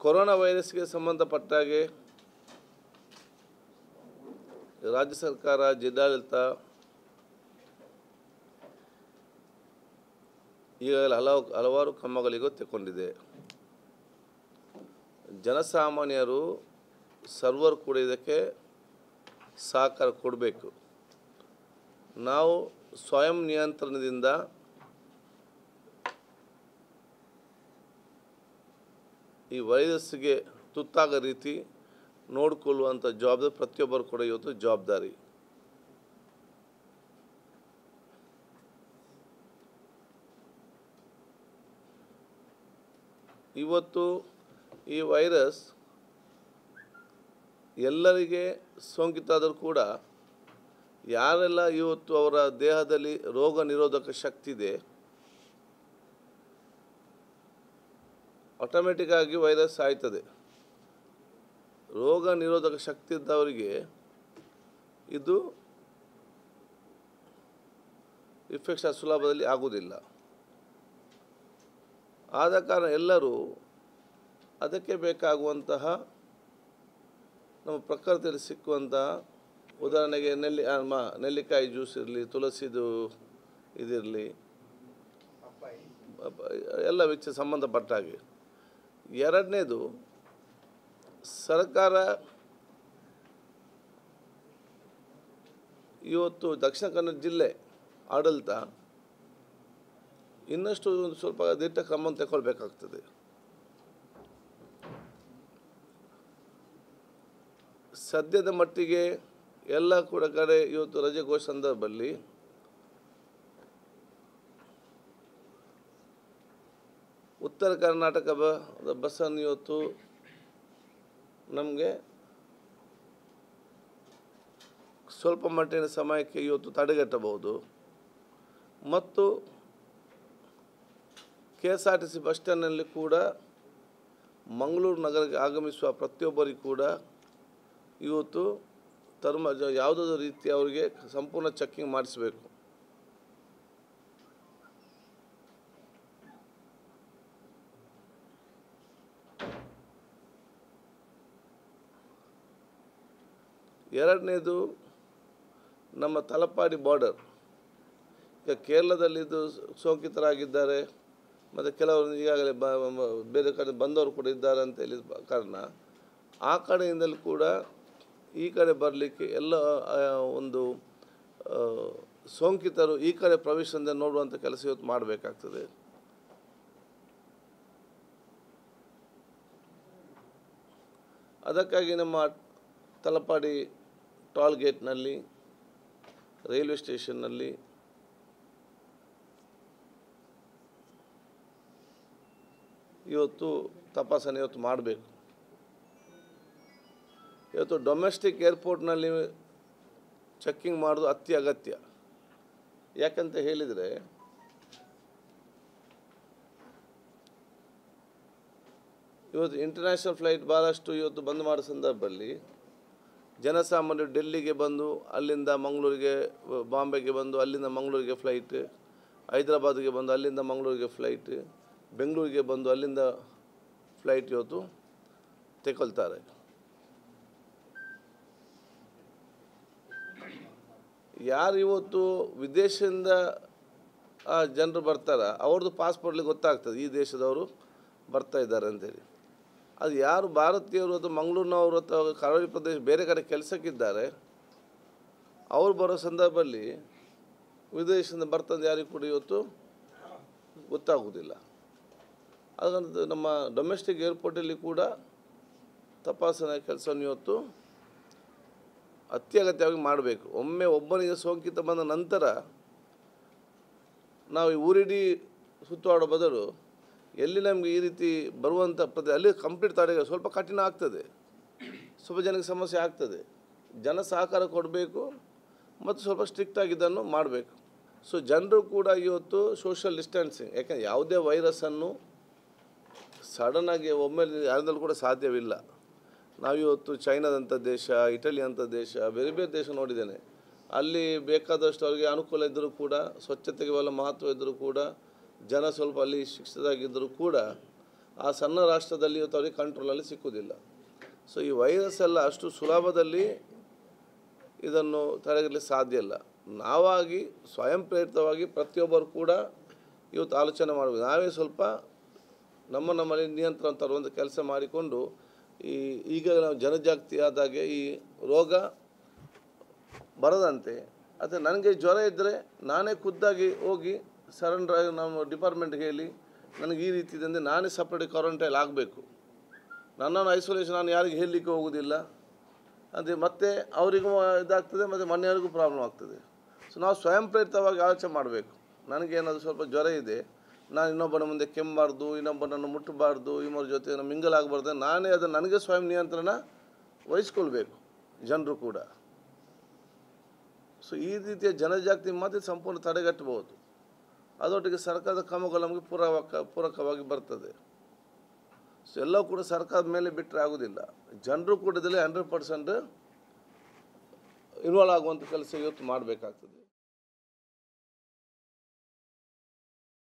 corona ವೈರಸ್ಗೆ ಸಂಬಂಧಪಟ್ಟಾಗೆ ರಾಜ್ಯ ಸರ್ಕಾರ ಜಿಲ್ಲಾಡಳಿತ ಈಗಾಗಲೇ ಹಲವು ಹಲವಾರು ಕ್ರಮಗಳಿಗೂ ತೆಕ್ಕೊಂಡಿದೆ ಜನಸಾಮಾನ್ಯರು ಸರ್ವರ್ ಕೂಡ ಇದಕ್ಕೆ ಸಹಕಾರ ಕೊಡಬೇಕು ನಾವು ಸ್ವಯಂ ನಿಯಂತ್ರಣದಿಂದ ಈ ವೈರಸ್ಗೆ ತುತ್ತಾಗೋ ರೀತಿ ನೋಡಿಕೊಳ್ಳುವಂಥ ಜವಾಬ್ದಾರಿ ಪ್ರತಿಯೊಬ್ಬರು ಕೂಡ ಇವತ್ತು ಜವಾಬ್ದಾರಿ ಇವತ್ತು ಈ ವೈರಸ್ ಎಲ್ಲರಿಗೆ ಸೋಂಕಿತಾದರೂ ಕೂಡ ಯಾರೆಲ್ಲ ಇವತ್ತು ಅವರ ದೇಹದಲ್ಲಿ ರೋಗ ನಿರೋಧಕ ಶಕ್ತಿ ಇದೆ ಆಟೋಮೆಟಿಕ್ ಆಗಿ ವೈರಸ್ ಆಯ್ತದೆ ರೋಗ ನಿರೋಧಕ ಶಕ್ತಿ ಇದ್ದವರಿಗೆ ಇದು ಇನ್ಫೆಕ್ಷನ್ ಸುಲಭದಲ್ಲಿ ಆಗುವುದಿಲ್ಲ ಆದ ಕಾರಣ ಎಲ್ಲರೂ ಅದಕ್ಕೆ ಬೇಕಾಗುವಂತಹ ನಮ್ಮ ಪ್ರಕೃತಿಯಲ್ಲಿ ಸಿಕ್ಕುವಂತಹ ಉದಾಹರಣೆಗೆ ನೆಲ್ಲಿ ಆ, ಮ ನೆಲ್ಲಿಕಾಯಿ ಜ್ಯೂಸ್ ಇರಲಿ ತುಳಸಿದು ಇದಿರಲಿ ಎಲ್ಲ ವಿಚ ಸಂಬಂಧಪಟ್ಟ ಹಾಗೆ ಎರಡನೇದು ಸರ್ಕಾರ ಇವತ್ತು ದಕ್ಷಿಣ ಕನ್ನಡ ಜಿಲ್ಲೆ ಆಡಳಿತ ಇನ್ನಷ್ಟು ಒಂದು ಸ್ವಲ್ಪ ದಿಟ್ಟ ಕ್ರಮ ತಗೊಳ್ಬೇಕಾಗ್ತದೆ ಸದ್ಯದ ಮಟ್ಟಿಗೆ ಎಲ್ಲ ಕೂಡ ಕಡೆ ಇವತ್ತು ರಜೆ ಘೋಷ ಸಂದರ್ಭದಲ್ಲಿ ಉತ್ತರ ಕರ್ನಾಟಕ ಬ ಬಸ್ಸನ್ನು ಇವತ್ತು ನಮಗೆ ಸ್ವಲ್ಪ ಮಟ್ಟಿನ ಸಮಯಕ್ಕೆ ಇವತ್ತು ತಡೆಗಟ್ಟಬಹುದು ಮತ್ತು K S R T C bus ಸ್ಟ್ಯಾಂಡ್ನಲ್ಲಿ ಕೂಡ ಮಂಗಳೂರು ನಗರಕ್ಕೆ ಆಗಮಿಸುವ ಪ್ರತಿಯೊಬ್ಬರಿಗೂ ಕೂಡ ಇವತ್ತು ತರ್ಮ ಜ- ಯಾವುದಾದ್ರು ರೀತಿ ಅವರಿಗೆ ಸಂಪೂರ್ಣ ಚೆಕ್ಕಿಂಗ್ ಮಾಡಿಸಬೇಕು ಎರಡನೇದು ನಮ್ಮ ತಲಪಾಡಿ ಬಾರ್ಡರ್ ಈಗ ಕೇರಳದಲ್ಲಿದ್ದು ಸೋಂಕಿತರಾಗಿದ್ದಾರೆ ಮತ್ತು ಕೆಲವರು ಈಗಾಗಲೇ ಬ ಬ- ಬೇರೆ ಕಡೆ ಬಂದವರು ಕೂಡ ಇದ್ದಾರೆ ಅಂತ ಹೇಳಿ ಬ- ಕಾರಣ ಆ ಕಡೆಯಿಂದಲೂ ಕೂಡ ಈ ಕಡೆ ಬರಲಿಕ್ಕೆ ಎಲ್ಲ ಆ, ಒಂದು ಆ, ಸೋಂಕಿತರು ಈ ಕಡೆ ಪ್ರವೇಶದಿಂದ ನೋಡುವಂಥ ಕೆಲಸ ಇವತ್ತು ಮಾಡಬೇಕಾಗ್ತದೆ ಅದಕ್ಕಾಗಿ ನಮ್ಮ ತಲಪಾಡಿ ಟೋಲ್ ಗೇಟ್ನಲ್ಲಿ ರೈಲ್ವೆ ಸ್ಟೇಷನ್ನಲ್ಲಿ ಇವತ್ತು ತಪಾಸಣೆ ಇವತ್ತು ಮಾಡಬೇಕು ಇವತ್ತು ಡೊಮೆಸ್ಟಿಕ್ ಏರ್ಪೋರ್ಟ್ನಲ್ಲಿ ಚೆಕ್ಕಿಂಗ್ ಮಾಡೋದು ಅತಿ ಅಗತ್ಯ ಯಾಕಂತ ಹೇಳಿದರೆ ಇವತ್ತು ಇಂಟರ್ನ್ಯಾಷನಲ್ ಫ್ಲೈಟ್ ಭಾಳಷ್ಟು ಇವತ್ತು ಬಂದ್ ಮಾಡೋ ಸಂದರ್ಭದಲ್ಲಿ ಜನಸಾಮಾನ್ಯರು ಡೆಲ್ಲಿಗೆ ಬಂದು ಅಲ್ಲಿಂದ ಮಂಗಳೂರಿಗೆ ಬಾಂಬೆಗೆ ಬಂದು ಅಲ್ಲಿಂದ ಮಂಗಳೂರಿಗೆ ಫ್ಲೈಟ್ ಹೈದರಾಬಾದ್ಗೆ ಬಂದು ಅಲ್ಲಿಂದ ಮಂಗಳೂರಿಗೆ ಫ್ಲೈಟ್ ಬೆಂಗಳೂರಿಗೆ ಬಂದು ಅಲ್ಲಿಂದ ಫ್ಲೈಟ್ ಇವತ್ತು ತೆಗೊಳ್ತಾರೆ ಯಾರು ಇವತ್ತು ವಿದೇಶದಿಂದ ಆ ಜನರು ಬರ್ತಾರ ಅವ್ರದ್ದು ಪಾಸ್ಪೋರ್ಟ್ಲಿ ಗೊತ್ತಾಗ್ತದೆ ಈ ದೇಶದವರು ಬರ್ತಾ ಇದ್ದಾರೆ ಅಂತೇಳಿ ಅದು ಯಾರು ಭಾರತೀಯರು ಅದು ಮಂಗಳೂರಿನವರು ಅಥವಾ ಕರಾವಳಿ ಪ್ರದೇಶ ಬೇರೆ ಕಡೆ ಕೆಲಸಕ್ಕಿದ್ದಾರೆ ಅವ್ರು ಬರೋ ಸಂದರ್ಭದಲ್ಲಿ ವಿದೇಶದಿಂದ ಬರ್ತಂದು ಯಾರಿಗೂ ಕೂಡ ಇವತ್ತು ಗೊತ್ತಾಗುವುದಿಲ್ಲ ಅದರಂತ ನಮ್ಮ ಡೊಮೆಸ್ಟಿಕ್ ಏರ್ಪೋರ್ಟಲ್ಲಿ ಕೂಡ ತಪಾಸಣೆ ಕೆಲಸವನ್ನು ಇವತ್ತು ಅತ್ಯಗತ್ಯವಾಗಿ ಮಾಡಬೇಕು ಒಮ್ಮೆ ಒಬ್ಬನಿಗೆ ಸೋಂಕಿತ ಬಂದ ನಂತರ ನಾವು ಈ ಊರಿಡೀ ಸುತ್ತಾಡೋ ಬದಲು ಎಲ್ಲಿ ನಮಗೆ ಈ ರೀತಿ ಬರುವಂಥ ಪ್ರತಿ ಅಲ್ಲಿ ಕಂಪ್ಲೀಟ್ ತಡೆಗೆ ಸ್ವಲ್ಪ ಕಠಿಣ ಆಗ್ತದೆ ಸ್ವಲ್ಪ ಜನಕ್ಕೆ ಸಮಸ್ಯೆ ಆಗ್ತದೆ ಜನ ಸಹಕಾರ ಕೊಡಬೇಕು ಮತ್ತು ಸ್ವಲ್ಪ ಸ್ಟ್ರಿಕ್ಟಾಗಿ ಇದನ್ನು ಮಾಡಬೇಕು ಸೊ ಜನರು ಕೂಡ ಇವತ್ತು ಸೋಷಿಯಲ್ ಡಿಸ್ಟೆನ್ಸಿಂಗ್ ಯಾಕಂದರೆ ಯಾವುದೇ ವೈರಸ್ಸನ್ನು ಸಡನ್ನಾಗಿ ಒಮ್ಮೆಲೆ ಯಾರಿಂದಲೂ ಕೂಡ ಸಾಧ್ಯವಿಲ್ಲ ನಾವಿವತ್ತು ಚೈನಾದಂಥ ದೇಶ ಇಟಲಿ ಅಂಥ ದೇಶ ಬೇರೆ ಬೇರೆ ದೇಶ ನೋಡಿದ್ದೇನೆ ಅಲ್ಲಿ ಬೇಕಾದಷ್ಟು ಅವರಿಗೆ ಅನುಕೂಲ ಇದ್ದರೂ ಕೂಡ ಸ್ವಚ್ಛತೆಗೆ ಒಳ್ಳೆ ಮಹತ್ವ ಇದ್ದರೂ ಕೂಡ ಜನ ಸ್ವಲ್ಪ ಅಲ್ಲಿ ಶಿಕ್ಷಿತರಾಗಿದ್ದರೂ ಕೂಡ ಆ ಸಣ್ಣ ರಾಷ್ಟ್ರದಲ್ಲಿ ಇವತ್ತು ಅವರಿಗೆ ಕಂಟ್ರೋಲಲ್ಲಿ ಸಿಕ್ಕುವುದಿಲ್ಲ ಸೊ ಈ ವೈರಸ್ ಎಲ್ಲ ಅಷ್ಟು ಸುಲಭದಲ್ಲಿ ಇದನ್ನು ತಡೆಗಟ್ಟಲಿಕ್ಕೆ ಸಾಧ್ಯ ಇಲ್ಲ ನಾವಾಗಿ ಸ್ವಯಂ ಪ್ರೇರಿತವಾಗಿ ಪ್ರತಿಯೊಬ್ಬರು ಕೂಡ ಇವತ್ತು ಆಲೋಚನೆ ಮಾಡಬೇಕು ನಾವೇ ಸ್ವಲ್ಪ ನಮ್ಮ ನಮ್ಮಲ್ಲಿ ನಿಯಂತ್ರಣ ತರುವಂಥ ಕೆಲಸ ಮಾಡಿಕೊಂಡು ಈ ಈಗ ನಾವು ಜನಜಾಗೃತಿ ಆದಾಗೆ ಈ ರೋಗ ಬರದಂತೆ ಅಥವಾ ನನಗೆ ಜ್ವರ ಇದ್ದರೆ ನಾನೇ ಖುದ್ದಾಗಿ ಹೋಗಿ ಸರೆಂಡರ್ ಆಗಿ ನಮ್ಮ ಡಿಪಾರ್ಟ್ಮೆಂಟ್ಗೆ ಹೇಳಿ ನನಗೆ ಈ ರೀತಿ ಇದೆ ಅಂದರೆ ನಾನೇ ಸಪ್ರೇಟ್ ಕ್ವಾರಂಟೈನ್ ಆಗಬೇಕು ನನ್ನನ್ನು ಐಸೋಲೇಷನ್ ನಾನು ಯಾರಿಗೆ ಹೇಳಲಿಕ್ಕೆ ಹೋಗೋದಿಲ್ಲ ಅದೇ ಮತ್ತೆ ಅವರಿಗೂ ಇದಾಗ್ತದೆ ಮತ್ತು ಮನೆಯವರಿಗೂ ಪ್ರಾಬ್ಲಮ್ ಆಗ್ತದೆ ಸೊ ನಾವು ಸ್ವಯಂ ಪ್ರೇರಿತವಾಗಿ ಆಲೋಚನೆ ಮಾಡಬೇಕು ನನಗೇನಾದರೂ ಸ್ವಲ್ಪ ಜ್ವರ ಇದೆ ನಾನು ಇನ್ನೊಬ್ಬನ ಮುಂದೆ ಕೆಮ್ಮಬಾರ್ದು ಇನ್ನೊಬ್ಬನನ್ನು ಮುಟ್ಟಬಾರ್ದು ಇನ್ನೊಬ್ಬರ ಜೊತೆ ಮಿಂಗಲ್ ಆಗಬಾರ್ದು ನಾನೇ ಅದನ್ನು ನನಗೆ ಸ್ವಯಂ ನಿಯಂತ್ರಣ ವಹಿಸ್ಕೊಳ್ಬೇಕು ಜನರು ಕೂಡ ಸೊ ಈ ರೀತಿಯ ಜನಜಾಗೃತಿ ಮಾತ್ರ ಸಂಪೂರ್ಣ ತಡೆಗಟ್ಟಬಹುದು ಅದರೊಟ್ಟಿಗೆ ಸರ್ಕಾರದ ಕ್ರಮಗಳು ನಮಗೆ ಪೂರಕ ಪೂರಕವಾಗಿ ಬರ್ತದೆ ಸೊ ಎಲ್ಲವೂ ಕೂಡ ಸರ್ಕಾರದ ಮೇಲೆ ಬಿಟ್ಟರೆ ಆಗೋದಿಲ್ಲ ಜನರು ಕೂಡ ಇದರಲ್ಲಿ ಹಂಡ್ರೆಡ್ ಪರ್ಸೆಂಟ್ ಇನ್ವಾಲ್ವ್ ಆಗುವಂಥ ಕೆಲಸ ಇವತ್ತು ಮಾಡಬೇಕಾಗ್ತದೆ